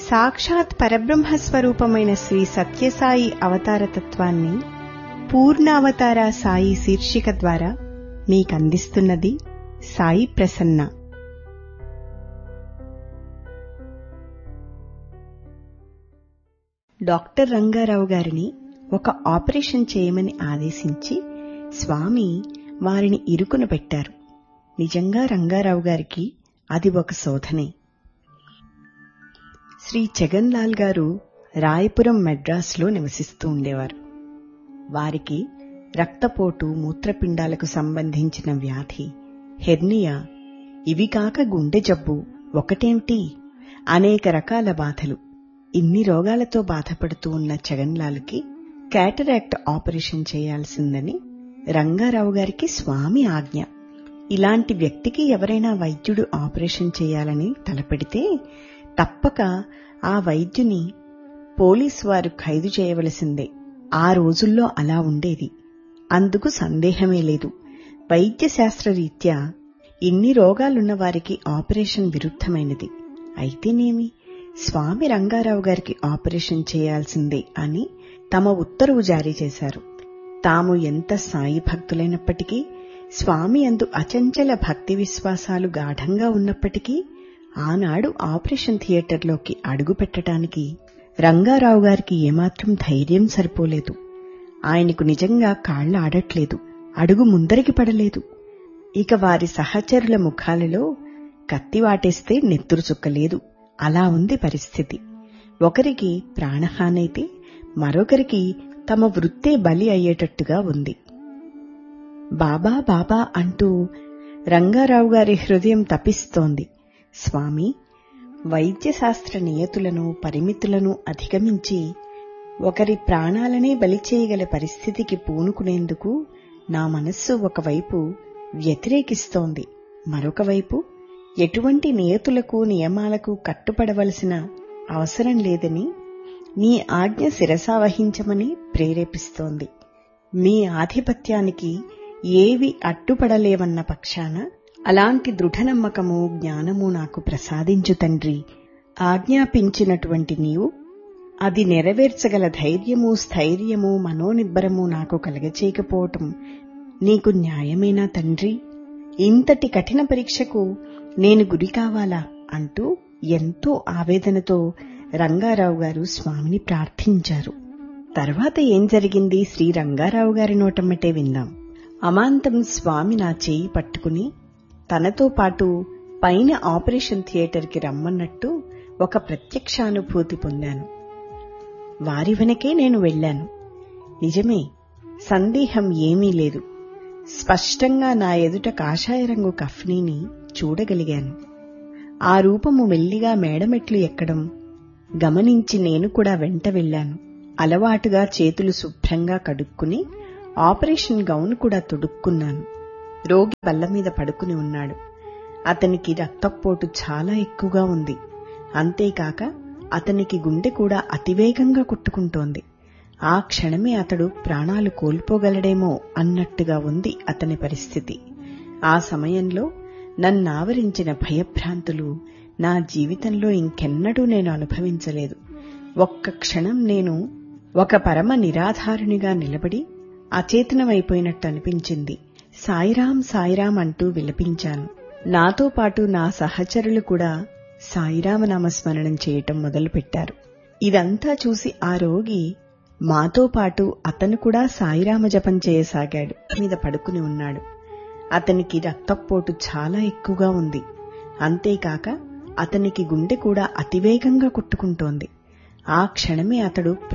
సాక్షాత్ పరబ్రహ్మ స్వరూపమైన శ్రీ సత్యసాయి అవతారతత్వాన్ని పూర్ణావతార సాయి శీర్షిక ద్వారా మీకందిస్తున్నది సాయి ప్రసన్న డాక్టర్ రంగారావు గారిని ఒక ఆపరేషన్ చేయమని ఆదేశించి స్వామి వారిని ఇరుకున పెట్టారు నిజంగా రంగారావు గారికి అది ఒక శోధనే శ్రీ జగన్లాల్ గారు రాయపురం మెడ్రాస్లో నివసిస్తూ ఉండేవారు వారికి రక్తపోటు మూత్రపిండాలకు సంబంధించిన వ్యాధి హెర్నియా ఇవి కాక గుండె జబ్బు ఒకటేమిటి అనేక రకాల బాధలు ఇన్ని రోగాలతో బాధపడుతూ ఉన్న జగన్లాల్కి క్యాటరాక్ట్ ఆపరేషన్ చేయాల్సిందని రంగారావు గారికి స్వామి ఆజ్ఞ ఇలాంటి వ్యక్తికి ఎవరైనా వైద్యుడు ఆపరేషన్ చేయాలని తలపెడితే తప్పక ఆ వైద్యుని పోలీసు వారు ఖైదు చేయవలసిందే ఆ రోజుల్లో అలా ఉండేది అందుకు సందేహమే లేదు వైద్య శాస్త్రరీత్యా ఇన్ని రోగాలున్న వారికి ఆపరేషన్ విరుద్ధమైనది అయితేనేమి స్వామి రంగారావు గారికి ఆపరేషన్ చేయాల్సిందే అని తమ ఉత్తర్వు జారీ చేశారు తాము ఎంత సాయి భక్తులైనప్పటికీ స్వామి అందు అచంచల భక్తి విశ్వాసాలు గాఢంగా ఉన్నప్పటికీ ఆనాడు ఆపరేషన్ థియేటర్లోకి అడుగు పెట్టడానికి రంగారావు గారికి ఏమాత్రం ధైర్యం సరిపోలేదు ఆయనకు నిజంగా కాళ్లు ఆడట్లేదు అడుగు ముందరికి పడలేదు ఇక వారి సహచరుల ముఖాలలో కత్తి వాటేస్తే నెత్తురు చుక్కలేదు అలా ఉంది పరిస్థితి ఒకరికి ప్రాణహానైతే మరొకరికి తమ వృత్తే బలి అయ్యేటట్టుగా ఉంది బాబా బాబా అంటూ రంగారావు గారి హృదయం తపిస్తోంది స్వామి వైద్యశాస్త్ర నియతులను పరిమితులను అధిగమించి ఒకరి ప్రాణాలనే బలి చేయగల పరిస్థితికి పూనుకునేందుకు నా మనస్సు ఒకవైపు వ్యతిరేకిస్తోంది మరొక వైపు ఎటువంటి నియతులకు నియమాలకు కట్టుపడవలసిన అవసరం లేదని నీ ఆజ్ఞ శిరసావహించమని ప్రేరేపిస్తోంది మీ ఆధిపత్యానికి ఏవి అడ్డుపడలేవన్న పక్షాన అలాంటి దృఢ నమ్మకము జ్ఞానము నాకు ప్రసాదించు తండ్రి ఆజ్ఞాపించినటువంటి నీవు అది నెరవేర్చగల ధైర్యము స్థైర్యము మనోనిబ్బరము నాకు కలగచేయకపోవటం నీకు న్యాయమేనా తండ్రి ఇంతటి కఠిన పరీక్షకు నేను గురి కావాలా అంటూ ఎంతో ఆవేదనతో రంగారావు గారు స్వామిని ప్రార్థించారు తర్వాత ఏం జరిగింది శ్రీ రంగారావు గారి నోటమ్మటే విందాం అమాంతం స్వామి నా చేయి పట్టుకుని తనతో పాటు పైన ఆపరేషన్ థియేటర్కి రమ్మన్నట్టు ఒక ప్రత్యక్షానుభూతి పొందాను వారి వెనకే నేను వెళ్లాను నిజమే సందేహం ఏమీ లేదు స్పష్టంగా నా ఎదుట కాషాయ రంగు కఫ్నీని చూడగలిగాను ఆ రూపము మెల్లిగా మేడమెట్లు ఎక్కడం గమనించి నేను కూడా వెంట వెళ్లాను అలవాటుగా చేతులు శుభ్రంగా కడుక్కుని ఆపరేషన్ గౌన్ కూడా తొడుక్కున్నాను రోగి బల్ల మీద పడుకుని ఉన్నాడు అతనికి రక్తపోటు చాలా ఎక్కువగా ఉంది అంతేకాక అతనికి గుండె కూడా అతివేగంగా కొట్టుకుంటోంది ఆ క్షణమే అతడు ప్రాణాలు కోల్పోగలడేమో అన్నట్టుగా ఉంది అతని పరిస్థితి ఆ సమయంలో నన్నావరించిన భయభ్రాంతులు నా జీవితంలో ఇంకెన్నడూ నేను అనుభవించలేదు ఒక్క క్షణం నేను ఒక పరమ నిరాధారునిగా నిలబడి అచేతనమైపోయినట్టు అనిపించింది సాయిరాం సాయిరాం అంటూ విలపించాను నాతో పాటు నా సహచరులు కూడా సాయిరామనామస్మరణం చేయటం మొదలుపెట్టారు ఇదంతా చూసి ఆ రోగి మాతో పాటు అతను కూడా సాయిరామ జపం చేయసాగాడు మీద పడుకుని ఉన్నాడు అతనికి రక్తపోటు చాలా ఎక్కువగా ఉంది అంతేకాక అతనికి గుండె కూడా అతివేగంగా కొట్టుకుంటోంది ఆ క్షణమే అతడు